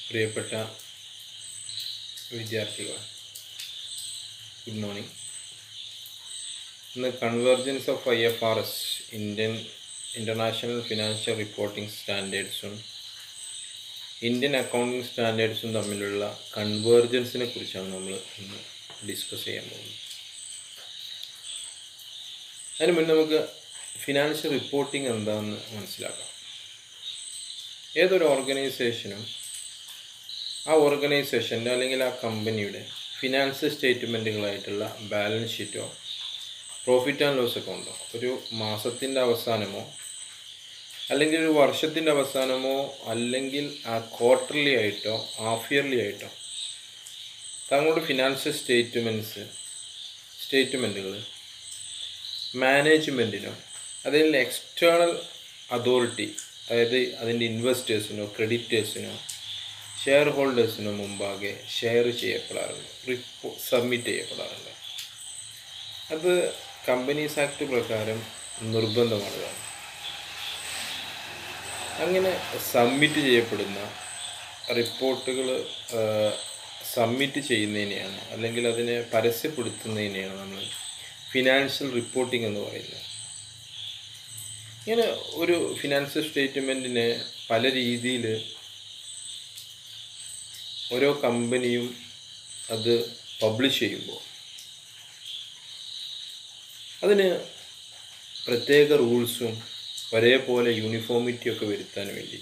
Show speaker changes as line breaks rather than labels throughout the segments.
പ്രിയപ്പെട്ട വിദ്യാർത്ഥികൾ good morning ഇന്ന് convergence of I F R S Indian international financial reporting സ്റ്റാൻഡേർഡ്സും ഇന്ത്യൻ അക്കൗണ്ടിംഗ് സ്റ്റാൻഡേർഡ്സും തമ്മിലുള്ള കൺവേർജൻസിനെ കുറിച്ചാണ് നമ്മൾ ഇന്ന് ഡിസ്കസ് ചെയ്യാൻ പോകുന്നത് അതിന് മുന്നേ നമുക്ക് ഫിനാൻഷ്യൽ റിപ്പോർട്ടിംഗ് എന്താണെന്ന് മനസ്സിലാക്കാം ഏതൊരു ഓർഗനൈസേഷനും ആ ഓർഗനൈസേഷൻ്റെ അല്ലെങ്കിൽ ആ കമ്പനിയുടെ ഫിനാൻസ് സ്റ്റേറ്റ്മെൻറ്റുകളായിട്ടുള്ള ബാലൻസ് ഷീറ്റോ പ്രോഫിറ്റ് ആൻഡ് ലോസ് അക്കൗണ്ടോ ഒരു മാസത്തിൻ്റെ അവസാനമോ അല്ലെങ്കിൽ ഒരു വർഷത്തിൻ്റെ അവസാനമോ അല്ലെങ്കിൽ ആ ക്വാർട്ടർലി ആയിട്ടോ ഹാഫ് ഇയർലി ആയിട്ടോ തങ്ങളുടെ ഫിനാൻഷ്യൽ സ്റ്റേറ്റ്മെൻറ്റ്സ് സ്റ്റേറ്റ്മെൻറ്റുകൾ മാനേജ്മെൻറ്റിനോ അതിൽ എക്സ്റ്റേണൽ അതോറിറ്റി അതായത് അതിൻ്റെ ഇൻവെസ്റ്റേഴ്സിനോ ക്രെഡിറ്റേഴ്സിനോ ഷെയർ ഹോൾഡേഴ്സിനോ മുമ്പാകെ ഷെയർ ചെയ്യപ്പെടാറുണ്ട് റിപ്പോ സബ്മിറ്റ് ചെയ്യപ്പെടാറുണ്ട് അത് കമ്പനീസ് ആക്ട് പ്രകാരം നിർബന്ധമാണ് അങ്ങനെ സബ്മിറ്റ് ചെയ്യപ്പെടുന്ന റിപ്പോർട്ടുകൾ സബ്മിറ്റ് ചെയ്യുന്നതിനെയാണ് അല്ലെങ്കിൽ അതിനെ പരസ്യപ്പെടുത്തുന്നതിനെയാണ് നമ്മൾ ഫിനാൻഷ്യൽ റിപ്പോർട്ടിംഗ് എന്ന് പറയുന്നത് ഇങ്ങനെ ഒരു ഫിനാൻഷ്യൽ സ്റ്റേറ്റ്മെൻറ്റിനെ പല രീതിയിൽ ഓരോ കമ്പനിയും അത് പബ്ലിഷ് ചെയ്യുമ്പോൾ അതിന് പ്രത്യേക റൂൾസും ഒരേപോലെ യൂണിഫോമിറ്റിയൊക്കെ വരുത്താൻ വേണ്ടി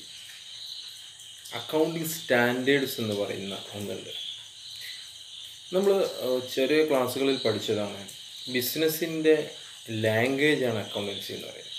അക്കൗണ്ടിങ് സ്റ്റാൻഡേർഡ്സ് എന്ന് പറയുന്ന ഒന്നുണ്ട് നമ്മൾ ചെറിയ ക്ലാസ്സുകളിൽ പഠിച്ചതാണ് ബിസിനസ്സിൻ്റെ ലാംഗ്വേജാണ് അക്കൗണ്ടൻസി എന്ന് പറയുന്നത്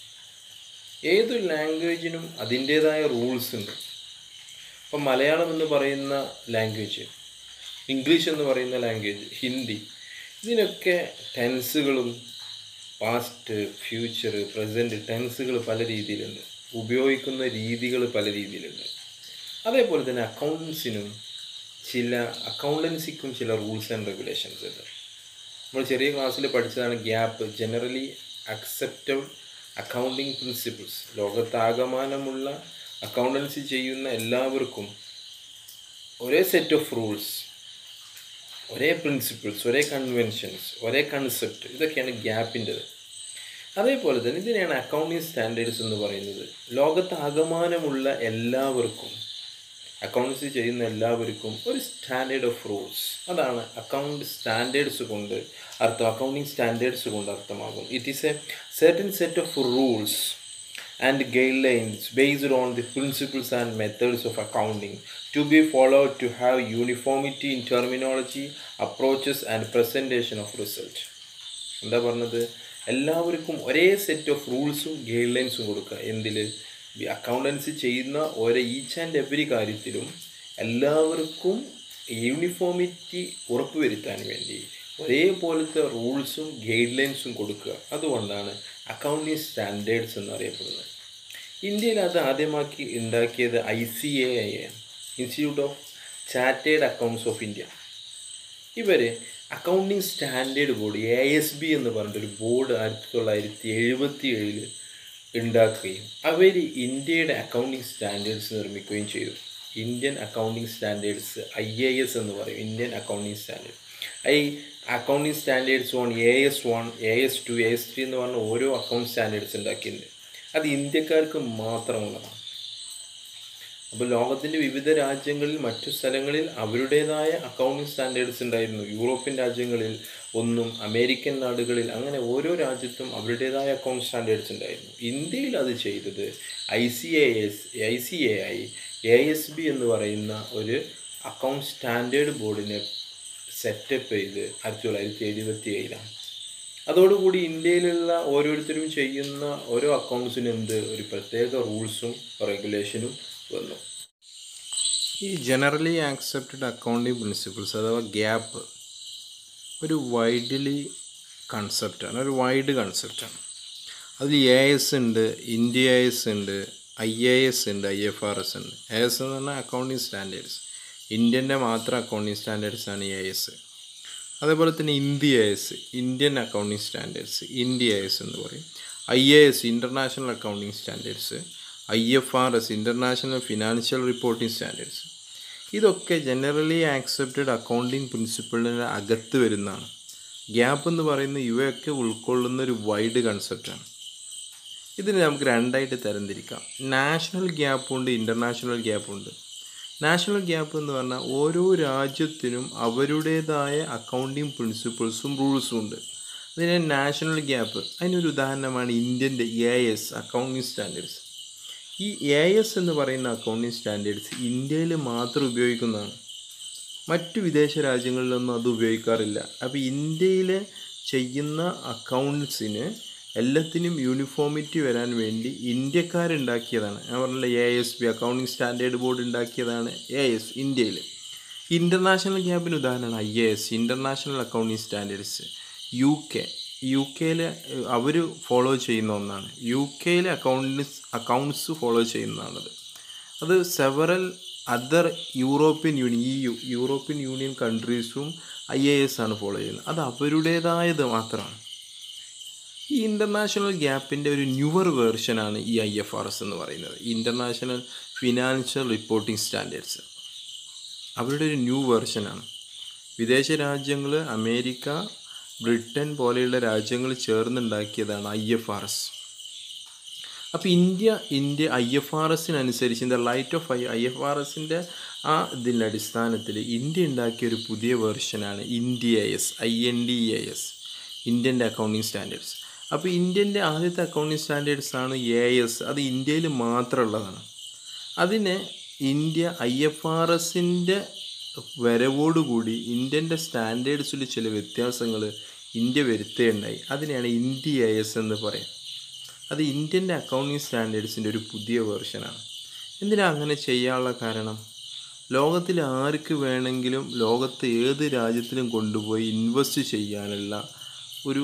ഏത് ലാംഗ്വേജിനും അതിൻ്റേതായ റൂൾസ് ഉണ്ട് ഇപ്പം മലയാളം എന്ന് പറയുന്ന ലാംഗ്വേജ് ഇംഗ്ലീഷ് എന്ന് പറയുന്ന ലാംഗ്വേജ് ഹിന്ദി ഇതിനൊക്കെ ടെൻസുകളും പാസ്റ്റ് ഫ്യൂച്ചർ പ്രസൻറ്റ് ടെൻസുകൾ പല രീതിയിലുണ്ട് ഉപയോഗിക്കുന്ന രീതികൾ പല രീതിയിലുണ്ട് അതേപോലെ തന്നെ അക്കൗണ്ടൻസിനും ചില അക്കൗണ്ടൻസിക്കും ചില റൂൾസ് ആൻഡ് റെഗുലേഷൻസ് ഉണ്ട് നമ്മൾ ചെറിയ ക്ലാസ്സിൽ പഠിച്ചതാണ് gap generally acceptable accounting principles ലോകത്താകമാനമുള്ള അക്കൗണ്ടൻസി ചെയ്യുന്ന എല്ലാവർക്കും ഒരേ സെറ്റ് ഓഫ് റൂൾസ് ഒരേ പ്രിൻസിപ്പിൾസ് ഒരേ കൺവെൻഷൻസ് ഒരേ കൺസെപ്റ്റ് ഇതൊക്കെയാണ് ഗ്യാപ്പിൻ്റെത് അതേപോലെ തന്നെ ഇതിനെയാണ് അക്കൗണ്ടിങ് സ്റ്റാൻഡേർഡ്സ് എന്ന് പറയുന്നത് ലോകത്താകമാനമുള്ള എല്ലാവർക്കും അക്കൗണ്ട്സ് ചെയ്യുന്ന എല്ലാവർക്കും ഒരു സ്റ്റാൻഡേർഡ് ഓഫ് റൂൾസ് അതാണ് അക്കൗണ്ട് സ്റ്റാൻഡേർഡ്സ് കൊണ്ട് അർത്ഥം അക്കൗണ്ടിങ് സ്റ്റാൻഡേർഡ്സ് കൊണ്ട് അർത്ഥമാകും it is a certain set of rules and guidelines based on the principles and methods of accounting to be followed to have uniformity in terminology, approaches and presentation of result. എന്താ പറഞ്ഞത് എല്ലാവർക്കും ഒരേ set of റൂൾസും ഗൈഡ് ലൈൻസും കൊടുക്കുക എന്തിൽ accountancy ചെയ്യുന്ന ഓരോ ഈച്ച് ആൻഡ് എവറി കാര്യത്തിലും എല്ലാവർക്കും യൂണിഫോമിറ്റി ഉറപ്പുവരുത്താൻ വേണ്ടി ഒരേപോലത്തെ റൂൾസും ഗൈഡ് ലൈൻസും കൊടുക്കുക അതുകൊണ്ടാണ് അക്കൗണ്ടിങ് സ്റ്റാൻഡേർഡ്സ് എന്നറിയപ്പെടുന്നത് ഇന്ത്യയിൽ അത് ആദ്യമാക്കി ഉണ്ടാക്കിയത് I C A I institute of chartered accounts of India ഇവർ accounting standard board A S B എന്ന് പറഞ്ഞിട്ടൊരു ബോർഡ് ആയിരത്തി തൊള്ളായിരത്തി എഴുപത്തി ഏഴിൽ ഉണ്ടാക്കുകയും അവർ ഇന്ത്യയുടെ അക്കൗണ്ടിങ് സ്റ്റാൻഡേർഡ്സ് നിർമ്മിക്കുകയും ചെയ്തു Indian accounting standards I A S എന്ന് പറയും Indian accounting standard I accounting standards one A S one A S two A S three എന്ന് പറഞ്ഞ ഓരോ അക്കൗണ്ട് സ്റ്റാൻഡേർഡ്സ് ഉണ്ടാക്കിയിട്ടുണ്ട് അത് ഇന്ത്യക്കാർക്ക് മാത്രമുള്ളതാണ് അപ്പോൾ ലോകത്തിൻ്റെ വിവിധ രാജ്യങ്ങളിൽ മറ്റു സ്ഥലങ്ങളിൽ അവരുടേതായ അക്കൗണ്ടിങ് സ്റ്റാൻഡേർഡ്സ് ഉണ്ടായിരുന്നു യൂറോപ്യൻ രാജ്യങ്ങളിൽ ഒന്നും അമേരിക്കൻ നാടുകളിൽ അങ്ങനെ ഓരോ രാജ്യത്തും അവരുടേതായ അക്കൗണ്ട് സ്റ്റാൻഡേർഡ്സ് ഉണ്ടായിരുന്നു ഇന്ത്യയിൽ അത് ചെയ്തത് I C A S I C A I A S B എന്ന് പറയുന്ന ഒരു അക്കൗണ്ട് സ്റ്റാൻഡേർഡ് ബോർഡിനെ സെറ്റപ്പ് ചെയ്ത് ആയിരത്തി തൊള്ളായിരത്തി എഴുപത്തി ഏഴിലാണ് അതോടുകൂടി ഇന്ത്യയിലുള്ള ഓരോരുത്തരും ചെയ്യുന്ന ഓരോ അക്കൗണ്ട്സിനും എന്ത് ഒരു പ്രത്യേക റൂൾസും റെഗുലേഷനും വന്നു ഈ ജനറലി ആക്സെപ്റ്റഡ് അക്കൗണ്ടിങ് പ്രിൻസിപ്പിൾസ് അഥവാ ഗ്യാപ്പ് ഒരു വൈഡ്ലി കൺസെപ്റ്റാണ് ഒരു വൈഡ് കൺസെപ്റ്റാണ് അതിൽ എ എസ് ഉണ്ട് ഇന്ത്യ എസ് ഉണ്ട് ഐ എ എസ് ഉണ്ട് ഐ എഫ് ആർ എസ് ഉണ്ട് എ എസ് എന്ന് പറഞ്ഞാൽ അക്കൗണ്ടിങ് സ്റ്റാൻഡേർഡ്സ് ഇന്ത്യൻ്റെ മാത്രം അക്കൗണ്ടിങ് സ്റ്റാൻഡേർഡ്സ് ആണ് എ എസ് അതേപോലെ തന്നെ India S Indian accounting standards India S എന്ന് പറയും I A S international accounting standards I F R S international financial reporting standards ഇതൊക്കെ ജനറലി ആക്സെപ്റ്റഡ് അക്കൗണ്ടിങ് പ്രിൻസിപ്പിളിന് അകത്ത് വരുന്നതാണ് ഗ്യാപ്പ് എന്ന് പറയുന്ന ഇവയൊക്കെ ഉൾക്കൊള്ളുന്ന ഒരു വൈഡ് കൺസെപ്റ്റാണ് ഇതിനെ നമുക്ക് രണ്ടായിട്ട് തരംതിരിക്കാം നാഷണൽ ഗ്യാപ്പുണ്ട് ഇൻ്റർനാഷണൽ ഗ്യാപ്പുണ്ട് നാഷണൽ ഗ്യാപ്പ് എന്ന് പറഞ്ഞാൽ ഓരോ രാജ്യത്തിനും അവരുടേതായ അക്കൗണ്ടിങ് പ്രിൻസിപ്പിൾസും റൂൾസും ഉണ്ട് അതിന് നാഷണൽ ഗ്യാപ്പ് അതിനൊരു ഉദാഹരണമാണ് ഇന്ത്യൻ്റെ എ എസ് അക്കൗണ്ടിങ് സ്റ്റാൻഡേർഡ്സ് ഈ എ എസ് എന്ന് പറയുന്ന അക്കൗണ്ടിങ് സ്റ്റാൻഡേർഡ്സ് ഇന്ത്യയിൽ മാത്രം ഉപയോഗിക്കുന്നതാണ് മറ്റു വിദേശ രാജ്യങ്ങളിലൊന്നും അത് ഉപയോഗിക്കാറില്ല അപ്പോൾ ഇന്ത്യയിൽ ചെയ്യുന്ന അക്കൗണ്ട്സിന് എല്ലാത്തിനും യൂണിഫോമിറ്റി വരാൻ വേണ്ടി ഇന്ത്യക്കാരുണ്ടാക്കിയതാണ് ഞാൻ പറഞ്ഞില്ല A S B accounting standard board ഉണ്ടാക്കിയതാണ് എ എസ് ഇന്ത്യയിൽ ഇൻ്റർനാഷണൽ ഗ്യാപ്പിന് ഉദാഹരണമാണ് I A S international accounting standards U K U കെയിൽ അവർ ഫോളോ ചെയ്യുന്ന ഒന്നാണ് യു കെയിലെ അക്കൗണ്ട്സ് അക്കൗണ്ട്സ് ഫോളോ ചെയ്യുന്നതാണത് അത് several other European union E U European union കൺട്രീസും ഐ എ എസ് ആണ് ഫോളോ ചെയ്യുന്നത് അത് അവരുടേതായത് മാത്രമാണ് ഈ ഇൻ്റർനാഷണൽ ഗ്യാപ്പിൻ്റെ ഒരു ന്യൂവർ വേർഷനാണ് ഈ ഐ എഫ് ആർ എസ് എന്ന് പറയുന്നത് ഇൻ്റർനാഷണൽ ഫിനാൻഷ്യൽ റിപ്പോർട്ടിംഗ് സ്റ്റാൻഡേർഡ്സ് അവരുടെ ഒരു ന്യൂ വേർഷനാണ് വിദേശ രാജ്യങ്ങൾ അമേരിക്ക ബ്രിട്ടൻ പോലെയുള്ള രാജ്യങ്ങൾ ചേർന്നുണ്ടാക്കിയതാണ് ഐ എഫ് ആർ എസ് അപ്പോൾ India India I F R എസിനനുസരിച്ച് in the light of I I F R എസിൻ്റെ ആ ഇതിൻ്റെ അടിസ്ഥാനത്തിൽ ഇന്ത്യ ഉണ്ടാക്കിയ ഒരു പുതിയ വേർഷനാണ് India S I N D A S ഇന്ത്യൻ്റെ അക്കൗണ്ടിങ് സ്റ്റാൻഡേർഡ്സ് അപ്പോൾ ഇന്ത്യൻ്റെ ആദ്യത്തെ അക്കൗണ്ടിങ് സ്റ്റാൻഡേർഡ്സ് ആണ് എ എസ് അത് ഇന്ത്യയിൽ മാത്രമുള്ളതാണ് അതിനെ ഇന്ത്യ ഐ എഫ് ആർ എസിൻ്റെ വരവോടുകൂടി ഇന്ത്യൻ്റെ സ്റ്റാൻഡേർഡ്സിൽ ചില വ്യത്യാസങ്ങൾ ഇന്ത്യ വരുത്തുകയുണ്ടായി അതിനെയാണ് ഇന്ത്യ എ എസ് എന്ന് പറയാം അത് ഇന്ത്യൻ്റെ അക്കൗണ്ടിങ് സ്റ്റാൻഡേർഡ്സിൻ്റെ ഒരു പുതിയ വേർഷനാണ് എന്തിനാണ് അങ്ങനെ ചെയ്യാനുള്ള കാരണം ലോകത്തിൽ ആർക്ക് വേണമെങ്കിലും ലോകത്ത് ഏത് രാജ്യത്തിലും കൊണ്ടുപോയി ഇൻവെസ്റ്റ് ചെയ്യാനുള്ള ഒരു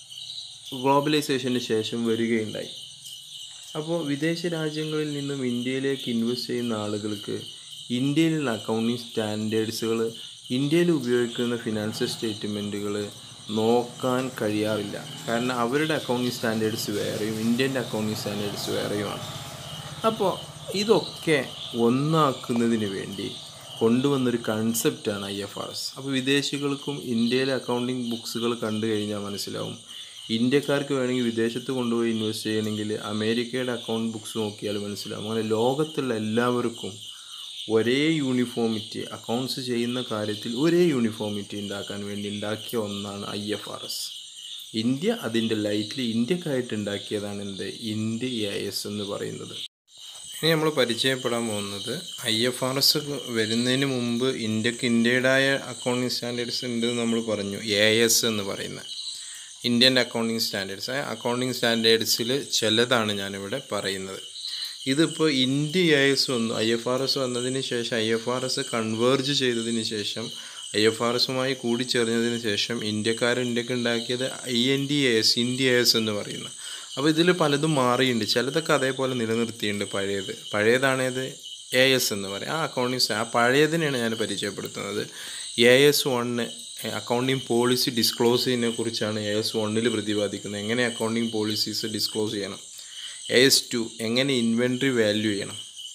ഗ്ലോബലൈസേഷന് ശേഷം വരികയുണ്ടായി അപ്പോൾ വിദേശ രാജ്യങ്ങളിൽ നിന്നും ഇന്ത്യയിലേക്ക് ഇൻവെസ്റ്റ് ചെയ്യുന്ന ആളുകൾക്ക് ഇന്ത്യയിലുള്ള അക്കൗണ്ടിങ് സ്റ്റാൻഡേർഡ്സുകൾ ഇന്ത്യയിൽ ഉപയോഗിക്കുന്ന ഫിനാൻഷ്യൽ സ്റ്റേറ്റ്മെൻറ്റുകൾ നോക്കാൻ കഴിയാറില്ല കാരണം അവരുടെ അക്കൗണ്ടിങ് സ്റ്റാൻഡേർഡ്സ് വേറെയും ഇന്ത്യൻ്റെ അക്കൗണ്ടിങ് സ്റ്റാൻഡേർഡ്സ് വേറെയുമാണ് അപ്പോൾ ഇതൊക്കെ ഒന്നാക്കുന്നതിന് വേണ്ടി കൊണ്ടുവന്നൊരു കൺസെപ്റ്റാണ് ഐ എഫ് ആർ എസ് അപ്പോൾ വിദേശികൾക്കും ഇന്ത്യയിലെ അക്കൗണ്ടിങ് ബുക്സുകൾ കണ്ടു കഴിഞ്ഞാൽ മനസ്സിലാവും ഇന്ത്യക്കാർക്ക് വേണമെങ്കിൽ വിദേശത്ത് കൊണ്ടുപോയി ഇൻവെസ്റ്റ് ചെയ്യണമെങ്കിൽ അമേരിക്കയുടെ അക്കൗണ്ട് ബുക്സ് നോക്കിയാൽ മനസ്സിലാവും അങ്ങനെ ലോകത്തുള്ള എല്ലാവർക്കും ഒരേ യൂണിഫോമിറ്റി അക്കൗണ്ട്സ് ചെയ്യുന്ന കാര്യത്തിൽ ഒരേ യൂണിഫോമിറ്റി ഉണ്ടാക്കാൻ വേണ്ടി ഉണ്ടാക്കിയ ഒന്നാണ് I F R S India അതിൻ്റെ ലൈറ്റിൽ ഇന്ത്യക്കായിട്ട് ഉണ്ടാക്കിയതാണ് എന്ത് ഇന്ത്യ എ എസ് എന്ന് പറയുന്നത് ഇനി നമ്മൾ പരിചയപ്പെടാൻ പോകുന്നത് ഐ എഫ് ആർ എസ് വരുന്നതിന് മുമ്പ് ഇന്ത്യക്ക് ഇന്ത്യയുടേതായ അക്കൗണ്ടിങ് സ്റ്റാൻഡേർഡ്സ് ഉണ്ട് എന്ന് നമ്മൾ പറഞ്ഞു എ എസ് എന്ന് പറയുന്നത് ഇന്ത്യൻ അക്കൗണ്ടിങ് സ്റ്റാൻഡേർഡ്സ് അക്കൗണ്ടിങ് സ്റ്റാൻഡേർഡ്സിൽ ചിലതാണ് ഞാനിവിടെ പറയുന്നത് ഇതിപ്പോൾ ഇന്ത്യ എ എസ് വന്നു ഐ എഫ് ആർ എസ് വന്നതിന് ശേഷം I F R S converge ചെയ്തതിന് ശേഷം ഐ എഫ് ആർ എസുമായി കൂടിച്ചേർന്നതിന് ശേഷം ഇന്ത്യക്കാർ ഇന്ത്യക്ക് ഉണ്ടാക്കിയത് I N D A S India S എന്ന് പറയുന്നത് അപ്പോൾ ഇതിൽ പലതും മാറിയിട്ടുണ്ട് ചിലതൊക്കെ അതേപോലെ നിലനിർത്തിയിട്ടുണ്ട് പഴയത് പഴയതാണേത് എ എസ് എന്ന് പറയും ആ അക്കൗണ്ടിങ് ആ പഴയതിനെയാണ് ഞാൻ പരിചയപ്പെടുത്തുന്നത് A S one accounting policy disclose ചെയ്യുന്നതിനെ കുറിച്ചാണ് എ എസ് വണ്ണിൽ പ്രതിപാദിക്കുന്നത് എങ്ങനെ അക്കൗണ്ടിങ് പോളിസീസ് ഡിസ്ക്ലോസ് ചെയ്യണം എ എസ് ടു എങ്ങനെ ഇൻവെൻട്രി വാല്യൂ ചെയ്യണം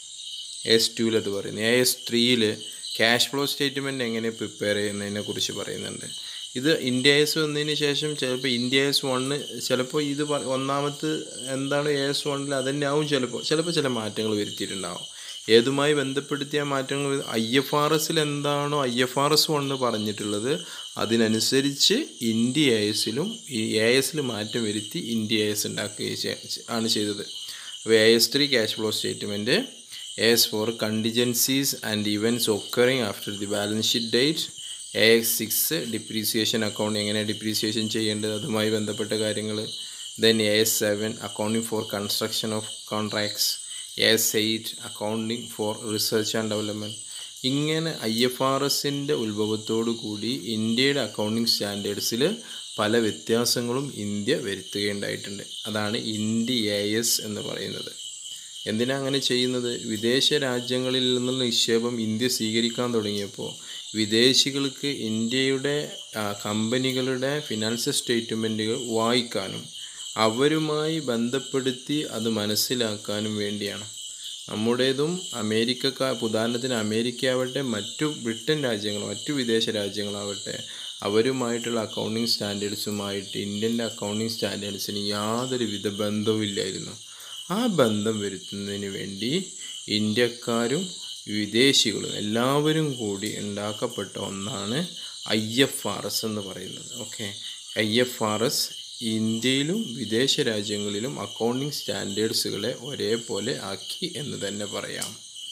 എ എസ് ടുവിൽ അത് പറയുന്നു എ എസ് ത്രീയിൽ ക്യാഷ് ഫ്ലോ സ്റ്റേറ്റ്മെൻറ്റ് എങ്ങനെ പ്രിപ്പയർ ചെയ്യുന്നതിനെ കുറിച്ച് പറയുന്നുണ്ട് ഇത് ഇന്ത്യ എസ് വന്നതിന് ശേഷം ചിലപ്പോൾ ഇന്ത്യ എസ് വണ്ണ് ചിലപ്പോൾ ഇത് പ- ഒന്നാമത്തെ എന്താണ് എ എസ് വണ്ണിൽ അതന്നെ ആവും ചിലപ്പോൾ ചിലപ്പോൾ ചില മാറ്റങ്ങൾ വരുത്തിയിട്ടുണ്ടാവും ഏതുമായി ബന്ധപ്പെടുത്തിയ മാറ്റങ്ങൾ ഐ എഫ് ആർ എസിൽ എന്താണോ I F R S one പറഞ്ഞിട്ടുള്ളത് അതിനനുസരിച്ച് ഇന്ത്യ എ എസിലും ഈ എ എസിൽ മാറ്റം വരുത്തി ഇന്ത്യ എ എസ് ഉണ്ടാക്കുകയും ചെ- ആണ് ചെയ്തത് അപ്പോൾ A S three cash flow statement A S four contingencies and events occurring after the balance sheet date A X six depreciation account എങ്ങനെ ഡിപ്രീസിയേഷൻ ചെയ്യേണ്ടത് അതുമായി ബന്ധപ്പെട്ട കാര്യങ്ങൾ then A S seven accounting for construction of contracts A S eight accounting for research and development ഇങ്ങനെ I F R എസിൻ്റെ ഉത്ഭവത്തോടു കൂടി ഇന്ത്യയുടെ അക്കൗണ്ടിങ് സ്റ്റാൻഡേർഡ്സിൽ പല വ്യത്യാസങ്ങളും ഇന്ത്യ വരുത്തുകയുണ്ടായിട്ടുണ്ട് അതാണ് ഇന്ത്യ എ എസ് എന്ന് പറയുന്നത് എന്തിനാ അങ്ങനെ ചെയ്യുന്നത് വിദേശ രാജ്യങ്ങളിൽ നിന്നുള്ള നിക്ഷേപം ഇന്ത്യ സ്വീകരിക്കാൻ തുടങ്ങിയപ്പോൾ വിദേശികൾക്ക് ഇന്ത്യയുടെ ആ, കമ്പനികളുടെ ഫിനാൻഷ്യൽ സ്റ്റേറ്റ്മെൻറ്റുകൾ വായിക്കാനും അവരുമായി ബന്ധപ്പെടുത്തി അത് മനസ്സിലാക്കാനും വേണ്ടിയാണ് നമ്മുടേതും അമേരിക്കക്കാർ ഉദാഹരണത്തിന് അമേരിക്ക ആവട്ടെ മറ്റു ബ്രിട്ടൻ രാജ്യങ്ങൾ മറ്റു വിദേശ രാജ്യങ്ങളാവട്ടെ അവരുമായിട്ടുള്ള അക്കൗണ്ടിങ് സ്റ്റാൻഡേർഡ്സുമായിട്ട് ഇന്ത്യൻ അക്കൗണ്ടിങ് സ്റ്റാൻഡേർഡ്സിന് യാതൊരുവിധ ബന്ധവുമില്ലായിരുന്നു ആ ബന്ധം വരുത്തുന്നതിന് വേണ്ടി ഇന്ത്യക്കാരും വിദേശികളും എല്ലാവരും കൂടി ഉണ്ടാക്കപ്പെട്ട ഒന്നാണ് ഐ എഫ് ആർ എസ് എന്ന് പറയുന്നത് okay I F R S ഇന്ത്യയിലും വിദേശ രാജ്യങ്ങളിലും അക്കൗണ്ടിങ് സ്റ്റാൻഡേർഡ്സുകളെ ഒരേപോലെ ആക്കി എന്ന് തന്നെ പറയാം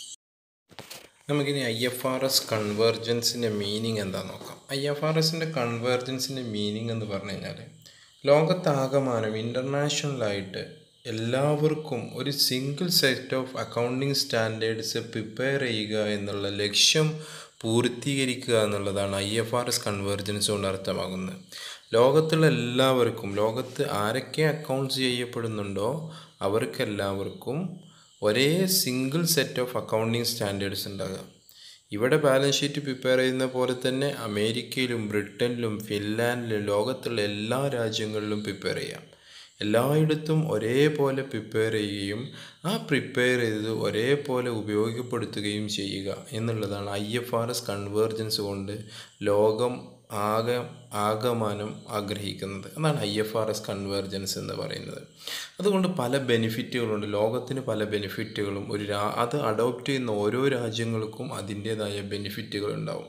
നമുക്കിനി ഐ എഫ് ആർ എസ് കൺവേർജൻസിൻ്റെ മീനിങ് എന്താണെന്ന് നോക്കാം ഐ എഫ് ആർ എസിൻ്റെ കൺവേർജൻസിൻ്റെ മീനിങ് എന്ന് പറഞ്ഞു കഴിഞ്ഞാൽ ലോകത്താകമാനം ഇൻ്റർനാഷണലായിട്ട് എല്ലാവർക്കും ഒരു single set of accounting standards prepare ചെയ്യുക എന്നുള്ള ലക്ഷ്യം പൂർത്തീകരിക്കുക എന്നുള്ളതാണ് I F R S convergence കൊണ്ട് അർത്ഥമാകുന്നത് ലോകത്തുള്ള എല്ലാവർക്കും ലോകത്ത് ആരൊക്കെ അക്കൗണ്ട്സ് ചെയ്യപ്പെടുന്നുണ്ടോ അവർക്കെല്ലാവർക്കും ഒരേ single set of accounting standards ഉണ്ടാകുക ഇവിടെ ബാലൻസ് ഷീറ്റ് പ്രിപ്പയർ ചെയ്യുന്ന പോലെ തന്നെ അമേരിക്കയിലും ബ്രിട്ടനിലും ഫിൻലാൻഡിലും ലോകത്തുള്ള എല്ലാ രാജ്യങ്ങളിലും പ്രിപ്പയർ ചെയ്യാം എല്ലായിടത്തും ഒരേപോലെ പ്രിപ്പയർ ചെയ്യുകയും ആ പ്രിപ്പയർ ചെയ്ത് ഒരേപോലെ ഉപയോഗപ്പെടുത്തുകയും ചെയ്യുക എന്നുള്ളതാണ് I F R S convergence കൊണ്ട് ലോകം ആകെ ആകമാനം ആഗ്രഹിക്കുന്നത് അതാണ് I F R S convergence എന്ന് പറയുന്നത് അതുകൊണ്ട് പല ബെനിഫിറ്റുകളുണ്ട് ലോകത്തിന് പല ബെനിഫിറ്റുകളും ഒരു രാ അത് അഡോപ്റ്റ് ചെയ്യുന്ന ഓരോ രാജ്യങ്ങൾക്കും അതിൻ്റേതായ ബെനിഫിറ്റുകൾ ഉണ്ടാവും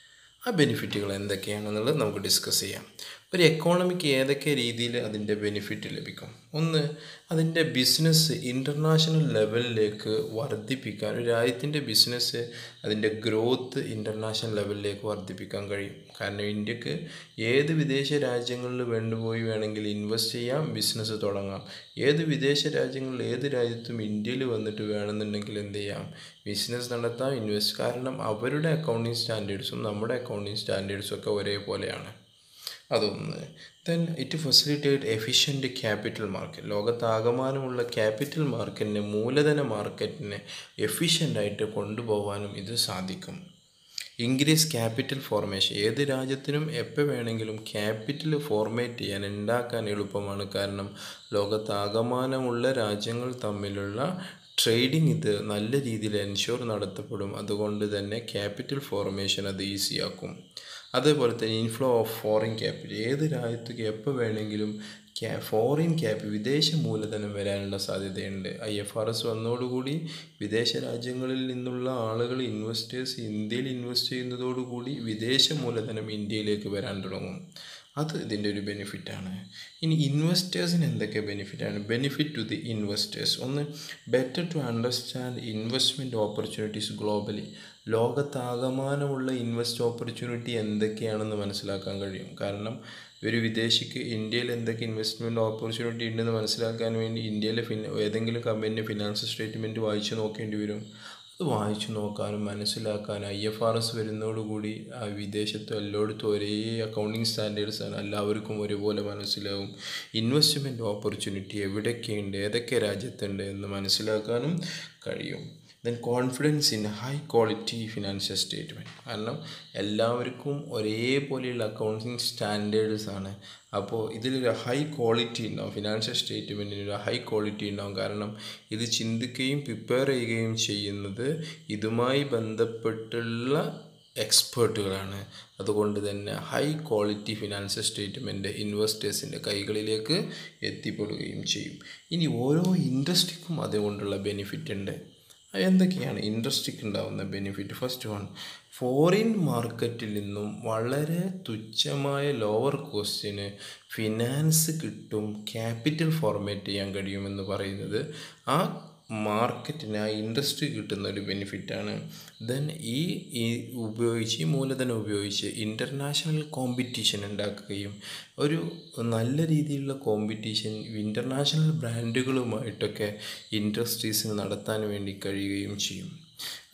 ആ ബെനിഫിറ്റുകൾ എന്തൊക്കെയാണെന്നുള്ളത് നമുക്ക് ഡിസ്കസ് ചെയ്യാം ഒരു എക്കോണമിക്ക് ഏതൊക്കെ രീതിയിൽ അതിൻ്റെ ബെനിഫിറ്റ് ലഭിക്കും ഒന്ന് അതിൻ്റെ ബിസിനസ് ഇൻ്റർനാഷണൽ ലെവലിലേക്ക് വർദ്ധിപ്പിക്കാൻ ഒരു രാജ്യത്തിൻ്റെ ബിസിനസ് അതിൻ്റെ ഗ്രോത്ത് ഇൻ്റർനാഷണൽ ലെവലിലേക്ക് വർദ്ധിപ്പിക്കാൻ കഴിയും കാരണം ഇന്ത്യക്ക് ഏത് വിദേശ രാജ്യങ്ങളിൽ വേണ്ടുപോയി വേണമെങ്കിൽ ഇൻവെസ്റ്റ് ചെയ്യാം ബിസിനസ് തുടങ്ങാം ഏത് വിദേശ രാജ്യങ്ങളിൽ ഏത് രാജ്യത്തും ഇന്ത്യയിൽ വന്നിട്ട് വേണമെന്നുണ്ടെങ്കിൽ എന്ത് ചെയ്യാം ബിസിനസ് നടത്താം ഇൻവെസ്റ്റ് കാരണം അവരുടെ അക്കൗണ്ടിങ് സ്റ്റാൻഡേർഡ്സും നമ്മുടെ അക്കൗണ്ടിങ് സ്റ്റാൻഡേർഡ്സും ഒക്കെ ഒരേപോലെയാണ് അതൊന്ന് then it facilitate efficient capital market ലോകത്താകമാനമുള്ള ക്യാപിറ്റൽ മാർക്കറ്റിനെ മൂലധന മാർക്കറ്റിനെ എഫിഷ്യൻ്റായിട്ട് കൊണ്ടുപോകാനും ഇത് സാധിക്കും ഇൻക്രീസ് ക്യാപിറ്റൽ ഫോർമേഷൻ ഏത് രാജ്യത്തിനും എപ്പോൾ വേണമെങ്കിലും ക്യാപിറ്റൽ ഫോർമേറ്റ് ചെയ്യാൻ ഉണ്ടാക്കാൻ എളുപ്പമാണ് കാരണം ലോകത്താകമാനമുള്ള രാജ്യങ്ങൾ തമ്മിലുള്ള ട്രേഡിംഗ് ഇത് നല്ല രീതിയിൽ എൻഷുർ നടത്തപ്പെടും അതുകൊണ്ട് തന്നെ ക്യാപിറ്റൽ ഫോർമേഷൻ അത് ഈസിയാക്കും അതേപോലെ തന്നെ ഇൻഫ്ലോ ഓഫ് ഫോറിൻ ക്യാപിറ്റൽ ഏത് രാജ്യത്തേക്ക് എപ്പോൾ വേണമെങ്കിലും ക്യാ ഫോറിൻ ക്യാപ് വിദേശ മൂലധനം വരാനുള്ള സാധ്യതയുണ്ട് ഐ എഫ് ആർ എസ് വന്നതോടുകൂടി വിദേശ രാജ്യങ്ങളിൽ നിന്നുള്ള ആളുകൾ ഇൻവെസ്റ്റേഴ്സ് ഇന്ത്യയിൽ ഇൻവെസ്റ്റ് ചെയ്യുന്നതോടുകൂടി വിദേശ മൂലധനം ഇന്ത്യയിലേക്ക് വരാൻ തുടങ്ങും അത് ഇതിൻ്റെ ഒരു ബെനിഫിറ്റാണ് ഇനി ഇൻവെസ്റ്റേഴ്സിന് എന്തൊക്കെ ബെനിഫിറ്റാണ് ബെനിഫിറ്റ് ടു ദി ഇൻവെസ്റ്റേഴ്സ് ഒന്ന് better to understand investment opportunities globally ലോകത്താകമാനമുള്ള ഇൻവെസ്റ്റ് ഓപ്പർച്യൂണിറ്റി എന്തൊക്കെയാണെന്ന് മനസ്സിലാക്കാൻ കഴിയും കാരണം ഒരു വിദേശിക്ക് ഇന്ത്യയിൽ എന്തൊക്കെ ഇൻവെസ്റ്റ്മെൻറ്റ് ഓപ്പർച്യൂണിറ്റി ഉണ്ടെന്ന് മനസ്സിലാക്കാൻ വേണ്ടി ഇന്ത്യയിലെ ഫിൻ ഏതെങ്കിലും കമ്പനിൻ്റെ ഫിനാൻഷ്യൽ സ്റ്റേറ്റ്മെൻറ്റ് വായിച്ച് നോക്കേണ്ടി വരും അത് വായിച്ചു നോക്കാനും മനസ്സിലാക്കാനും ഐ എഫ് ആർ എസ് വരുന്നതോടുകൂടി ആ വിദേശത്തും എല്ലായിടത്തും ഒരേ അക്കൗണ്ടിങ് സ്റ്റാൻഡേർഡ്സ് ആണ് എല്ലാവർക്കും ഒരുപോലെ മനസ്സിലാവും ഇൻവെസ്റ്റ്മെൻറ്റ് ഓപ്പർച്യൂണിറ്റി എവിടെയൊക്കെയുണ്ട് ഏതൊക്കെ രാജ്യത്തുണ്ട് എന്ന് മനസ്സിലാക്കാനും കഴിയും then confidence in high quality financial statement കാരണം എല്ലാവർക്കും ഒരേപോലെയുള്ള അക്കൗണ്ടിങ് സ്റ്റാൻഡേർഡ്സ് ആണ് അപ്പോൾ ഇതിലൊരു ഹൈ ക്വാളിറ്റി ഉണ്ടാവും ഫിനാൻഷ്യൽ സ്റ്റേറ്റ്മെൻറ്റിന് ഒരു ഹൈ ക്വാളിറ്റി ഉണ്ടാവും കാരണം ഇത് ചിന്തിക്കുകയും പ്രിപ്പയർ ചെയ്യുകയും ചെയ്യുന്നത് ഇതുമായി ബന്ധപ്പെട്ടുള്ള എക്സ്പേർട്ടുകളാണ് അതുകൊണ്ട് തന്നെ ഹൈ ക്വാളിറ്റി ഫിനാൻഷ്യൽ സ്റ്റേറ്റ്മെൻറ്റ് ഇൻവെസ്റ്റേഴ്സിൻ്റെ കൈകളിലേക്ക് എത്തിപ്പെടുകയും ചെയ്യും ഇനി ഓരോ ഇൻഡസ്ട്രിക്കും അതുകൊണ്ടുള്ള ബെനിഫിറ്റ് ഉണ്ട് എന്തൊക്കെയാണ് ഇൻഡസ്ട്രിക്ക് ഉണ്ടാകുന്ന ബെനിഫിറ്റ് ഫസ്റ്റ് വൺ ഫോറിൻ മാർക്കറ്റിൽ നിന്നും വളരെ തുച്ഛമായ ലോവർ കോസ്റ്റിന് ഫിനാൻസ് കിട്ടും ക്യാപിറ്റൽ ഫോർമേറ്റ് ചെയ്യാൻ കഴിയുമെന്ന് പറയുന്നത് ആ മാർക്കറ്റിന് ആ ഇൻഡസ്ട്രി കിട്ടുന്ന ഒരു ബെനിഫിറ്റാണ് ദെൻ ഈ ഈ ഉപയോഗിച്ച് ഈ മൂലധനം ഉപയോഗിച്ച് ഇൻ്റർനാഷണൽ കോമ്പറ്റീഷൻ ഉണ്ടാക്കുകയും ഒരു നല്ല രീതിയിലുള്ള കോമ്പറ്റീഷൻ ഇൻ്റർനാഷണൽ ബ്രാൻഡുകളുമായിട്ടൊക്കെ ഇൻഡസ്ട്രീസിന് നടത്താൻ വേണ്ടി കഴിയുകയും ചെയ്യും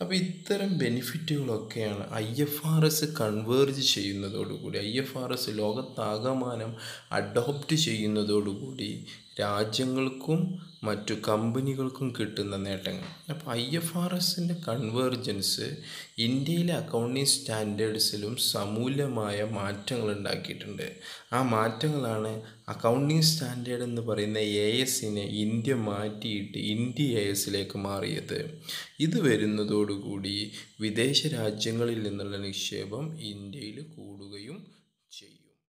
അപ്പോൾ ഇത്തരം ബെനിഫിറ്റുകളൊക്കെയാണ് I F R S converge ചെയ്യുന്നതോടുകൂടി ഐ എഫ് ആർ എസ് ലോകത്താകമാനം അഡോപ്റ്റ് ചെയ്യുന്നതോടുകൂടി രാജ്യങ്ങൾക്കും മറ്റു കമ്പനികൾക്കും കിട്ടുന്ന നേട്ടങ്ങൾ അപ്പോൾ ഐ എഫ് ആർ എസിൻ്റെ കൺവേർജൻസ് ഇന്ത്യയിലെ അക്കൗണ്ടിങ് സ്റ്റാൻഡേർഡ്സിലും സമൂലമായ മാറ്റങ്ങൾ ഉണ്ടാക്കിയിട്ടുണ്ട് ആ മാറ്റങ്ങളാണ് അക്കൗണ്ടിങ് സ്റ്റാൻഡേർഡ് എന്ന് പറയുന്ന എ എസിനെ ഇന്ത്യ മാറ്റിയിട്ട് ഇന്ത്യ എ എസിലേക്ക് മാറിയത് ഇത് വരുന്നതോടുകൂടി വിദേശ രാജ്യങ്ങളിൽ നിന്നുള്ള നിക്ഷേപം ഇന്ത്യയിൽ കൂടുകയും ചെയ്യും